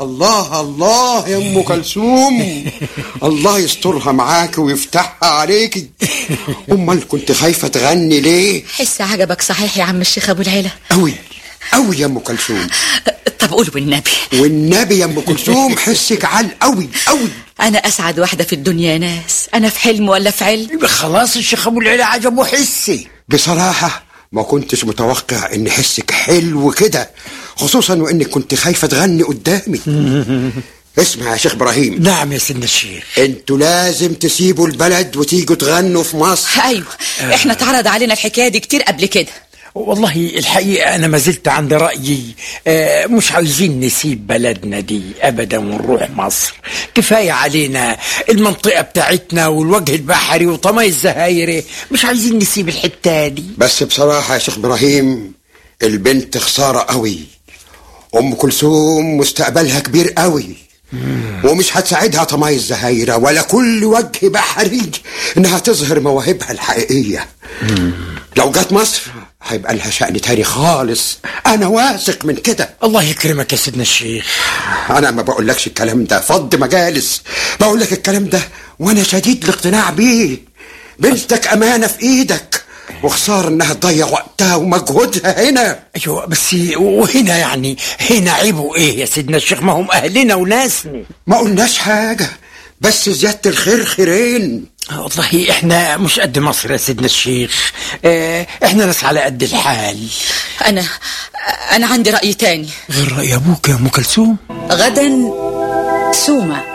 الله الله يا ام كلثوم الله يسترها معاك ويفتحها عليكي امال كنت خايفه تغني ليه حس عجبك صحيح يا عم الشيخ ابو العلا قوي قوي يا ام كلثوم طب قول والنبي والنبي يا ام كلثوم حسك عال قوي قوي انا اسعد واحده في الدنيا يا ناس انا في حلم ولا في علم يبقى خلاص الشيخ ابو العلا عجبه حسي بصراحه ما كنتش متوقع ان حسك حلو كده خصوصا وانك كنت خايفه تغني قدامي اسمع يا شيخ ابراهيم نعم يا سيدنا الشيخ انتوا لازم تسيبوا البلد وتيجوا تغنوا في مصر ايوه احنا اتعرض علينا الحكايه دي كتير قبل كده والله الحقيقة أنا ما زلت عند رأيي آه، مش عايزين نسيب بلدنا دي أبدا ونروح مصر كفاية علينا المنطقة بتاعتنا والوجه البحري وطمي الزهايرة مش عايزين نسيب الحتة دي بس بصراحه يا شيخ ابراهيم البنت خساره قوي ام كلثوم مستقبلها كبير قوي ومش هتساعدها طماي الزهايرة ولا كل وجه بحري انها تظهر مواهبها الحقيقية لو جت مصر هيبقى لها شأن تاني خالص انا واثق من كده الله يكرمك يا سيدنا الشيخ انا ما بقولكش الكلام ده فض مجالس بقول لك الكلام ده وانا شديد الاقتناع بيه بنتك امانه في ايدك وخساره انها تضيع وقتها ومجهودها هنا أيوة بس وهنا يعني هنا عيبه إيه يا سيدنا الشيخ ما هم أهلنا وناسنا ما قلناش حاجه بس زياده الخير خيرين والله احنا مش قد مصر يا سيدنا الشيخ اه احنا ناس على قد الحال انا انا عندي راي تاني غير رأي ابوك يا ام كلثوم غدا سومه